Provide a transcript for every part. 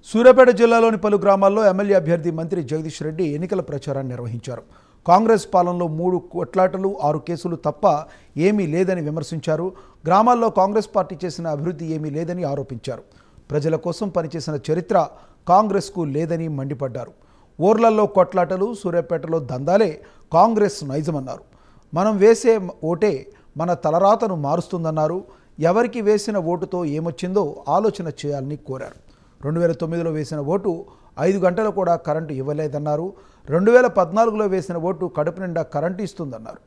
సూర్యాపేట జిల్లాలోని పలు గ్రామాల్లో ఎమ్మెల్యే అభ్యర్థి మంత్రి జగదీష్ రెడ్డి ఎన్నికల ప్రచారాన్ని నిర్వహించారు కాంగ్రెస్ పాలనలో మూడు కొట్లాటలు ఆరు కేసులు తప్ప ఏమీ లేదని విమర్శించారు గ్రామాల్లో కాంగ్రెస్ పార్టీ చేసిన అభివృద్ధి ఏమీ లేదని ఆరోపించారు ప్రజల కోసం పనిచేసిన చరిత్ర కాంగ్రెస్కు లేదని మండిపడ్డారు ఊర్లలో కొట్లాటలు సూర్యాపేటలో దందాలే కాంగ్రెస్ నైజమన్నారు మనం వేసే ఓటే మన తలరాతను మారుస్తుందన్నారు ఎవరికి వేసిన ఓటుతో ఏమొచ్చిందో ఆలోచన చేయాలని కోరారు రెండు వేల తొమ్మిదిలో వేసిన ఓటు ఐదు గంటలు కూడా కరెంటు ఇవ్వలేదన్నారు రెండు వేల పద్నాలుగులో వేసిన ఓటు కడుపు నిండా కరెంటు ఇస్తుందన్నారు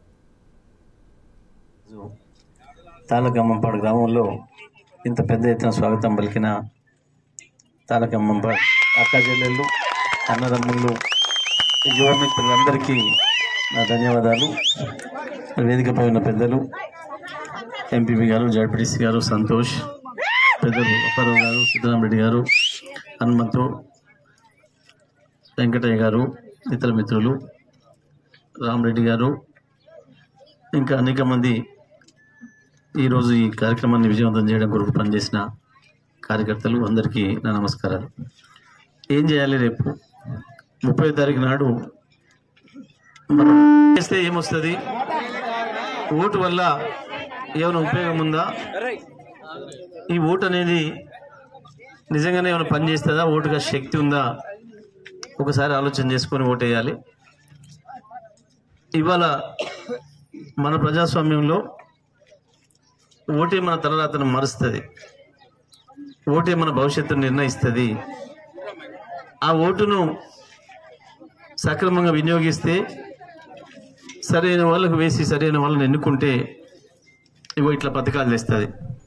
తాలకమ్మంపాడు గ్రామంలో ఇంత పెద్ద ఎత్తున స్వాగతం పలికిన తాలకమ్మంపాడు అక్క చెల్లెళ్ళు అన్నదమ్ముళ్ళు యువ మిత్రులందరికీ నా ధన్యవాదాలు వేదికపై ఉన్న పెద్దలు ఎంపీపీ గారు జడ్పీటీసీ గారు సంతోష్ పెద్దలు అప్పారావు గారు సిద్ధరామరెడ్డి గారు హనుమంతు వెంకటయ్య గారు ఇతర మిత్రులు రామరెడ్డి గారు ఇంకా అనేక మంది ఈరోజు ఈ కార్యక్రమాన్ని విజయవంతం చేయడం కొరకు పనిచేసిన కార్యకర్తలు అందరికీ నా నమస్కారాలు ఏం చేయాలి రేపు ముప్పై తారీఖు నాడు మనం చేస్తే ఏమొస్తుంది ఓటు వల్ల ఏమైనా ఉపయోగం ఉందా ఈ ఓటు అనేది నిజంగానే ఏమైనా పని చేస్తుందా ఓటుగా శక్తి ఉందా ఒకసారి ఆలోచన చేసుకొని ఓటు వేయాలి ఇవాళ మన ప్రజాస్వామ్యంలో ఓటే మన తలరాతను మారుస్తుంది ఓటే మన భవిష్యత్తును నిర్ణయిస్తుంది ఆ ఓటును సక్రమంగా వినియోగిస్తే సరైన వాళ్ళకు వేసి సరైన వాళ్ళని ఎన్నుకుంటే ఇగో ఇట్లా పథకాలు తెస్తుంది